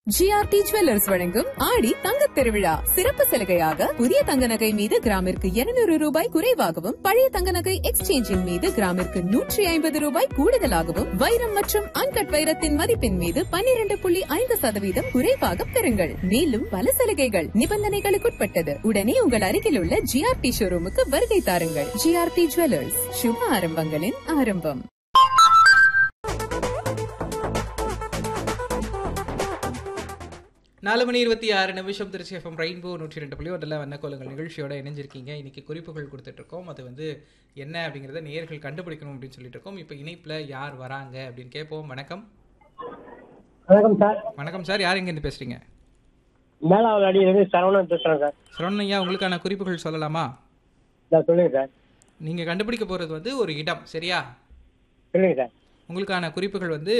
GRT jewellers வழங்கும் ஆடி தங்கத் திருவிழா சிறப்பு சலுகையாக புதிய தங்க நகை மீது கிராமிற்கு 200 ரூபாய் குறைவாகவும் பழைய தங்க நகை எக்ஸ்சேஞ்சின் மீது கிராமிற்கு நூற்றி ஐம்பது ரூபாய் கூடுதலாகவும் வைரம் மற்றும் அன்கட் வைரத்தின் மதிப்பின் மீது 12.5% புள்ளி ஐந்து சதவீதம் குறைவாக பெறுங்கள் மேலும் பல சலுகைகள் நிபந்தனைகளுக்குட்பட்டது உடனே உங்கள் அருகில் உள்ள ஜிஆர்டி ஷோரூமுக்கு வருகை தாருங்கள் ஜிஆர்டி ஜுவல்லர்ஸ் சுப ஆரம்பங்களின் ஆரம்பம் நாலு மணி இருபத்தி ஆறு நிமிஷம் திருச்சி எஃப்எம் ரெயின்போ நூற்றி ரெண்டு புள்ளி ஒன்றில் வண்ணக்கோலங்கள் நிகழ்ச்சியோட இணைஞ்சிருக்கீங்க இன்னைக்கு குறிப்புகள் கொடுத்துட்ருக்கோம் அது வந்து என்ன அப்படிங்கிறத நேயர்கள் கண்டுபிடிக்கணும் அப்படின்னு சொல்லிட்டு இருக்கோம் இப்போ இணைப்பில் யார் வராங்க அப்படின்னு கேட்போம் வணக்கம் வணக்கம் சார் வணக்கம் சார் யார் எங்கேருந்து பேசுகிறீங்க மேலாவது அடியிலிருந்து சரவணன் பேசுறேன் சார் சரவணையா உங்களுக்கான குறிப்புகள் சொல்லலாமா சார் சொல்லுங்க சார் நீங்கள் கண்டுபிடிக்க போகிறது வந்து ஒரு இடம் சரியா சொல்லுங்க சார் உங்களுக்கான குறிப்புகள் வந்து